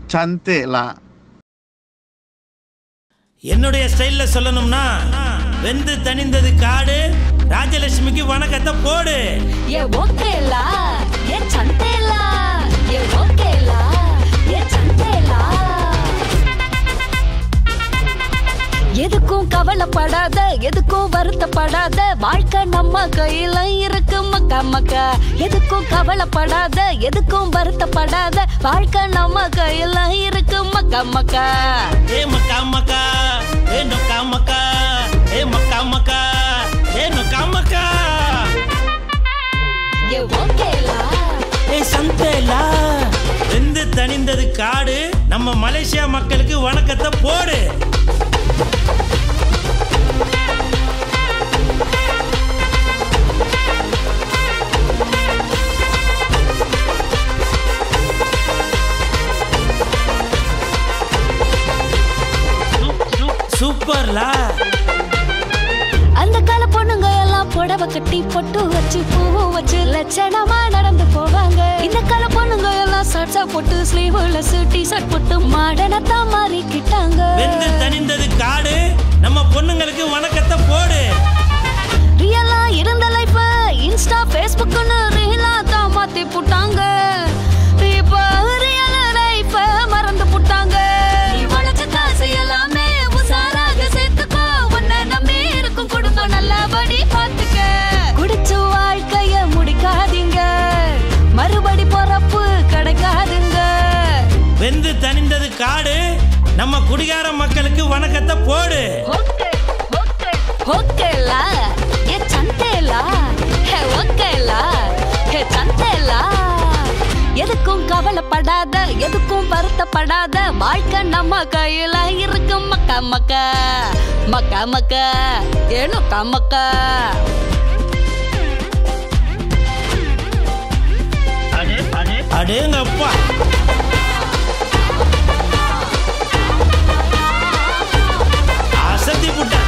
cantik lah. என்னுடைய ஸ்டைல்ல சொல்லணும்னா வெந்து தணிந்தது காடு ராஜலட்சுமிக்கு வணக்கத்தை போடு ஏ ஓகேலா ஏ சந்தேலா ஏ ஓகேலா ஏ சந்தேலா எதுக்கும் கவலைப்படாத எதுக்கும் வருத்தப்படாத வாழ்க்கை நம்ம கையில இருக்கு மக்கா மக்கா எதுக்கும் கவலைப்படாத எதுக்கும் வருத்தப்படாத வாழ்க்கை நம்ம கையில இருக்கு மக்கா மக்கா ஏ மக்கா மக்கா ஏ நொக்கா மக்கா ஏ மக்கா மக்கா ஏ நொக்கா மக்கா ஏ ஓகேலா ஏ சந்தேலா வெந்து தணிந்தது காடு நம்ம மலேசியா மக்களுக்கு வணக்கத்தை போடு சூப்பர்லா அந்த கால பொண்ணுங்க எல்லாம் புடவை கட்டி பொட்டு வச்சு பூவும் வச்சு லட்சணமா நடந்து போவாங்க இந்த கால பொண்ணுங்க எல்லாம் ஷர்ட்ஸா போட்டு ஸ்லீவ்லெஸ் டி ஷர்ட் போட்டு மாடனத்தான் மாறிக்கிட்டாங்க வெந்து தணிந்தது காடு நம்ம பொண்ணுங்களுக்கு வணக்கத்தை போடு ரியலா இருந்த லைஃப இன்ஸ்டா ஃபேஸ்புக்னு ரீலா தான் மாத்தி புட்டாங்க இப்ப ரியல் லைஃப மறந்து புட்டாங்க நீ உழைச்ச காசு எல்லாமே உசாராக சேர்த்துக்கோ உன்னை நம்பி இருக்கும் குடும்பம் நல்லபடி பார்த்துக்க குடிச்சு வாழ்க்கைய முடிக்காதீங்க மறுபடி பொறப்பு கிடைக்காதுங்க வெந்து தணிந்தது காடு நம்ம குடிகார மக்களுக்கு வணக்கத்தை போடு ஓகே ஓகே ஓகேலா ஏ சந்தேலா ஹே ஓகேலா ஹே சந்தேலா எதுக்கும் கவலைப்படாத எதுக்கும் வருத்தப்படாத வாழ்க்கை நம்ம கையில இருக்கு மக்கா மக்கா மக்கா மக்கா ஏனுக்கா மக்கா அடேங்கப்பா அசத்தி புட்டா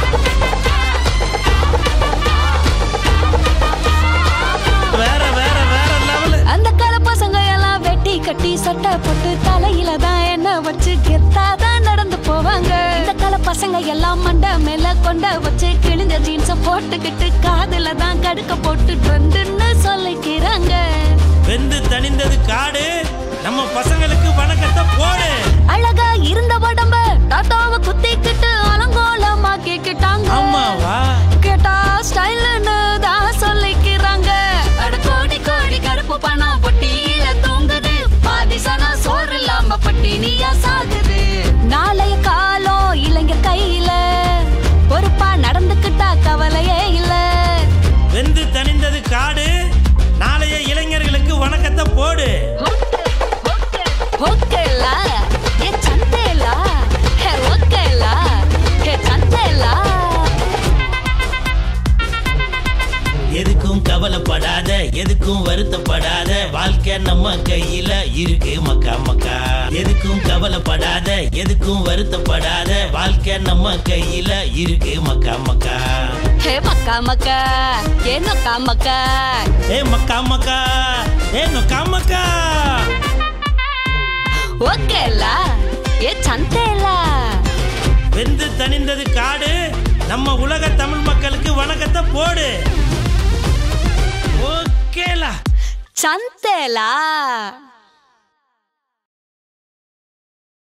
வேற வேற வேற லெவலு அந்த கால பசங்க எல்லாம் வெட்டி கட்டி சட்டை போட்டு தலையில தான் என்ன வச்சு கெத்தா தான் நடந்து போவாங்க இந்த கால பசங்க எல்லாம் மண்டை மேல கொண்ட வச்சு கிழிஞ்ச ஜீன்ஸ போட்டுக்கிட்டு காதுல தான் கடுக்க போட்டு ட்ரெண்டுன்னு சொல்லிக்கிறாங்க வெந்து தணிந்தது காடு நம்ம பசங்களுக்கு வணக்கத்தை போடு அழகா இருந்த உடம்ப டாட்டாவை குத்திக்கிட்டு அலங்கோலமாக்கிக்கிட்டாங்க ஆமாவா கேட்டா ஸ்டைல்னு தான் சொல்லிக்கிறாங்க அட கோடி கோடி கருப்பு பணம் பொட்டியில தூங்குது பாதி சனம் சோறு இல்லாம பட்டினியா சாகுது நாளைய காலம் இளைஞர் கையில பொறுப்பா நடந்துக்கிட்டா கவலையே இல்ல வெந்து தணிந்தது காடு நாளைய இளைஞர்களுக்கு வணக்கத்தை போடு ஓகேலா ஏ சந்தேலா ஹே ஓகேலா ஹே சந்தேலா எதுக்கும் கவலைப்படாத எதுக்கும் வருத்தப்படாத வாழ்க்கை நம்ம கையில இருக்கு மக்கா மக்கா எதுக்கும் கவலைப்படாத எதுக்கும் வருத்தப்படாத வாழ்க்கை நம்ம கையில இருக்கு மக்கா மக்கா ஹே மக்கா மக்கா ஏ நொக்கா மக்கா ஏ மக்கா மக்கா ஏ நொக்கா மக்கா ஓகேலா ஏ சந்தேலா வெந்து தணிந்தது காடு நம்ம உலக தமிழ் மக்களுக்கு வணக்கத்தை போடு ஓகேலா சந்தேலா